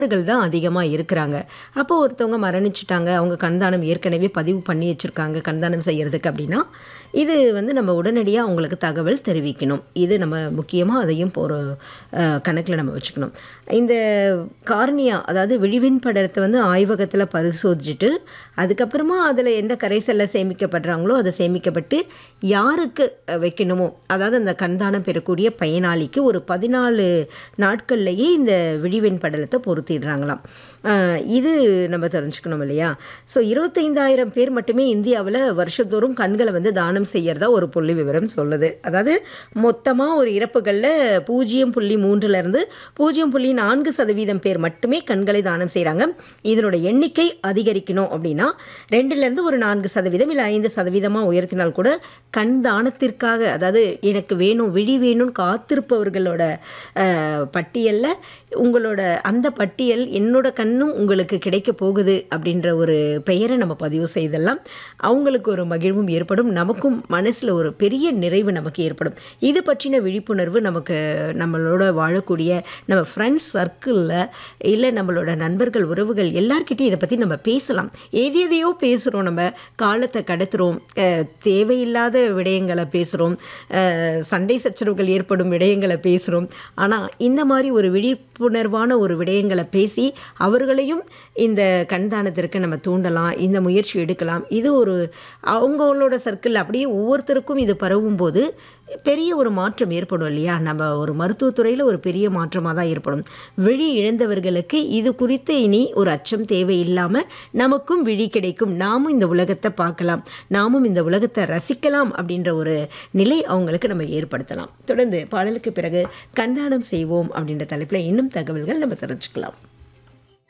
நபர்கள் தான் அதிகமாக இருக்கிறாங்க அப்போ ஒருத்தவங்க மரணிச்சிட்டாங்க அவங்க கண்தானம் ஏற்கனவே பதிவு பண்ணி வச்சுருக்காங்க கண்தானம் செய்கிறதுக்கு அப்படின்னா இது வந்து நம்ம உடனடியாக அவங்களுக்கு தகவல் தெரிவிக்கணும் இது நம்ம முக்கியமாக அதையும் ஒரு கணக்கில் நம்ம வச்சுக்கணும் இந்த கார்னியா அதாவது விழிவின் படத்தை வந்து ஆய்வகத்தில் பரிசோதிச்சுட்டு அதுக்கப்புறமா அதில் எந்த கரைசல்ல சேமிக்கப்படுறாங்களோ அதை சேமிக்கப்பட்டு யாருக்கு அஹ், வைக்கணுமோ அதாவது அந்த கண்தானம் பெறக்கூடிய பயனாளிக்கு ஒரு பதினாலு நாட்கள்லையே இந்த விழிவெண் படலத்தை பொருத்திடுறாங்களாம் அஹ், இது நம்ம தெரிஞ்சுக்கணும் இல்லையா ஸோ இருபத்தைந்தாயிரம் பேர் மட்டுமே இந்தியாவில் வருஷத்தோறும் கண்களை வந்து தானம் செய்யறதா ஒரு புள்ளி விவரம் சொல்லுது அதாவது மொத்தமாக ஒரு இறப்புகளில் பூஜ்ஜியம் புள்ளி மூன்றுலேருந்து பூஜ்ஜியம் புள்ளி நான்கு சதவீதம் பேர் மட்டுமே கண்களை தானம் செய்கிறாங்க இதனோட எண்ணிக்கை அதிகரிக்கணும் அப்படின்னா ரெண்டுலேருந்து ஒரு நான்கு சதவீதம் இல்லை ஐந்து சதவீதமாக உயர்த்தினால் கூட கண் தானத்திற்காக அதாவது எனக்கு வேணும் விழி வேணும்னு காத்திருப்பவர்களோட பட்டியலில் உங்களோட அந்த பட்டியல் என்னோட கண்ணும் உங்களுக்கு கிடைக்க போகுது அப்படின்ற ஒரு பெயரை நம்ம பதிவு செய்தெல்லாம் அவங்களுக்கு ஒரு மகிழ்வும் ஏற்படும் நமக்கும் மனசில் ஒரு பெரிய நிறைவு நமக்கு ஏற்படும் இது பற்றின விழிப்புணர்வு நமக்கு நம்மளோட வாழக்கூடிய நம்ம ஃப்ரெண்ட்ஸ் சர்க்கிளில் இல்லை நம்மளோட நண்பர்கள் உறவுகள் எல்லார்கிட்டையும் இதை பற்றி நம்ம பேசலாம் எது எதையோ பேசுகிறோம் நம்ம காலத்தை கடத்துகிறோம் அஹ், தேவையில்லாத விடயங்களை பேசுகிறோம் சண்டை சச்சரவுகள் ஏற்படும் விடயங்களை பேசுகிறோம் ஆனால் இந்த மாதிரி ஒரு விழிப்புணர்வான ஒரு விடயங்களை பேசி அவர்களையும் இந்த கண்தானத்திற்கு நம்ம தூண்டலாம் இந்த முயற்சி எடுக்கலாம் இது ஒரு அவங்களோட சர்க்கிள் அப்படியே ஒவ்வொருத்தருக்கும் இது பரவும் போது பெரிய ஒரு மாற்றம் ஏற்படும் இல்லையா நம்ம ஒரு மருத்துவத்துறையில் ஒரு பெரிய மாற்றமாக தான் ஏற்படும் விழி இழந்தவர்களுக்கு இது குறித்து இனி ஒரு அச்சம் தேவையில்லாமல் நமக்கும் விழி கிடைக்கும் நாமும் இந்த உலகத்தை பார்க்கலாம் நாமும் இந்த உலகத்தை ரசிக்கலாம் அப்படின்ற ஒரு நிலை அவங்களுக்கு நம்ம ஏற்படுத்தலாம் தொடர்ந்து பாடலுக்கு பிறகு கண்தானம் செய்வோம் அப்படின்ற தலைப்பில் இன்னும் தகவல்கள் நம்ம தெரிஞ்சுக்கலாம்